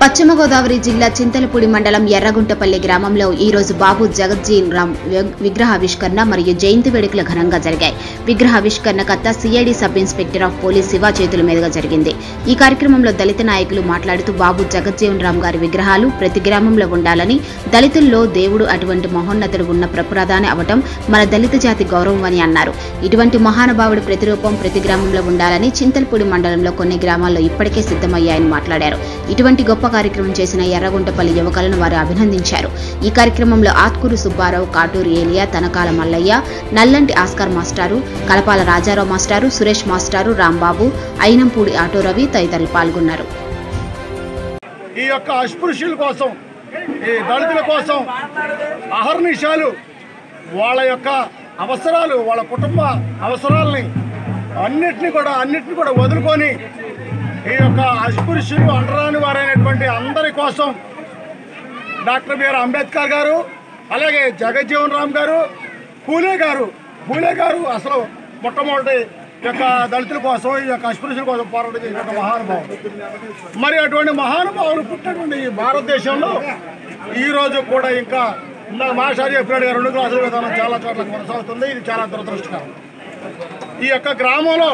పశ్చిమ గోదావరి జిల్లా చింతలపూడి మండలం ఎర్రగుంటపల్లి గ్రామంలో ఈ రోజు బాబు జగజ్జీన్ రామ్ వి- విగ్రహావిష్కరణ మరియు జయంతి వేడుకలు ఘనంగా జరిగాయి విగ్రహావిష్కరణ కర్త CID sub inspector of police Shiva చేతుల మీదుగా జరిగింది ఈ కార్యక్రమంలో దళిత నాయకులు మాట్లాడుతూ బాబు జగజ్జీవన్ రామ్ గారి విగ్రహాలు ప్రతి గ్రామంలో ఉండాలని దళితుల్లో దేవుడు అటువంటి మహోన్నతుడు ఉన్న ప్రప్రదాని అవటం మన దళిత జాతి గౌరవం అని అన్నారు ఇటువంటి మహానుభావుడి ప్రతిరూపం ప్రతి గ్రామంలో ఉండాలని చింతలపూడి మండలంలో కొన్ని గ్రామాల్లో ఇప్పటికే సిద్ధమయ్యాయని మాట్లాడారు ఇటువంటి గొప్ప కార్యక్రమం చేసిన ఎర్రగుంటపల్లి యువకులను వారు అభినందించారు ఈ కార్యక్రమంలో ఆత్కూరు సుబ్బారావు కాటూరు ఏలియా తనకాల మల్లయ్య నల్లంటి ఆస్కార్ మాస్టారు కలపాల రాజారావు మాస్టారు సురేష్ మాస్టారు రాంబాబు అయినంపూడి ఆటో రవి తదితరులు పాల్గొన్నారు ఈ యొక్క అస్పృశ్యుల కోసం ఈ దళితుల కోసం అహర్నిశాలు వాళ్ళ యొక్క అవసరాలు వాళ్ళ కుటుంబ అవసరాలని అన్నిటిని కూడా అన్నిటిని కూడా వదులుకొని ఈ యొక్క అస్పృశ్యులు అంటరాని వారైనటువంటి అందరి కోసం డాక్టర్ బిఆర్ అంబేద్కర్ గారు అలాగే జగజ్జీవన్ రామ్ గారు పూలే గారు పూలే గారు అసలు మొట్టమొదటి ఈ యొక్క దళితుల కోసం ఈ యొక్క అస్పృశ్యుల కోసం పోరాటం చేసిన మహానుభావుడు మరి అటువంటి మహానుభావులు పుట్టినటువంటి ఈ భారతదేశంలో ఈ రోజు కూడా ఇంకా ఇందాక మాస్టర్ చెప్పినట్టుగా రెండు క్లాసుల విధానం చాలా చోట్ల కొనసాగుతుంది ఇది చాలా దురదృష్టకరం ఈ యొక్క గ్రామంలో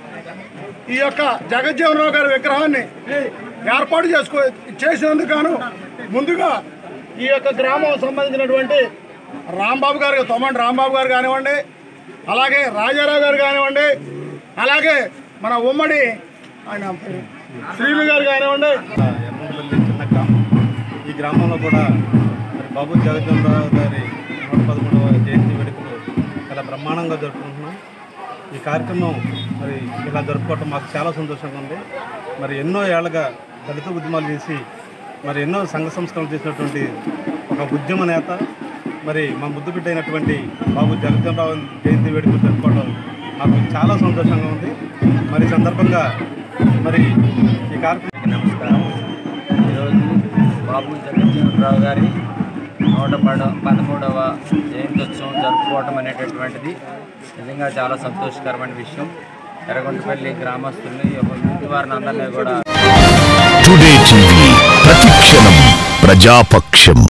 ఈ యొక్క జగజ్జీవనరావు గారి విగ్రహాన్ని ఏర్పాటు చేసుకో చేసినందుకు గాను ముందుగా ఈ యొక్క గ్రామం సంబంధించినటువంటి రాంబాబు గారు తొమ్మండి రాంబాబు గారు కానివ్వండి అలాగే రాజారావు గారు కానివ్వండి అలాగే మన ఉమ్మడి ఆయన పేరు శ్రీను గారు కానివ్వండి ఎర్రపల్లి చిన్న గ్రామం ఈ గ్రామంలో కూడా మరి బాబు జగజ్జనరావు గారి నూట పదమూడవ జయంతి వేడుకలు చాలా బ్రహ్మాండంగా జరుపుకుంటున్నాం ఈ కార్యక్రమం మరి ఇలా జరుపుకోవటం మాకు చాలా సంతోషంగా ఉంది మరి ఎన్నో ఏళ్ళగా దళిత ఉద్యమాలు చేసి మరి ఎన్నో సంఘ సంస్కరణలు చేసినటువంటి ఒక ఉద్యమ నేత మరి మా ముద్దు బిడ్డ అయినటువంటి బాబు జగజ్జనరావు జయంతి వేడుకలు జరుపుకోవడం మాకు చాలా సంతోషంగా ఉంది మరి ఈ సందర్భంగా మరి ఈ కార్యక్రమం నమస్కారం ఈరోజు బాబు జగజ్జీవనరావు గారి నూట పడ పదమూడవ జయంత్యోత్సవం జరుపుకోవటం అనేటటువంటిది నిజంగా చాలా సంతోషకరమైన విషయం ఎర్రగొండపల్లి గ్రామస్తుల్ని ఇంటి వారిని అందరినీ కూడా టుడే టీవీ ప్రతిక్షణం ప్రజాపక్షం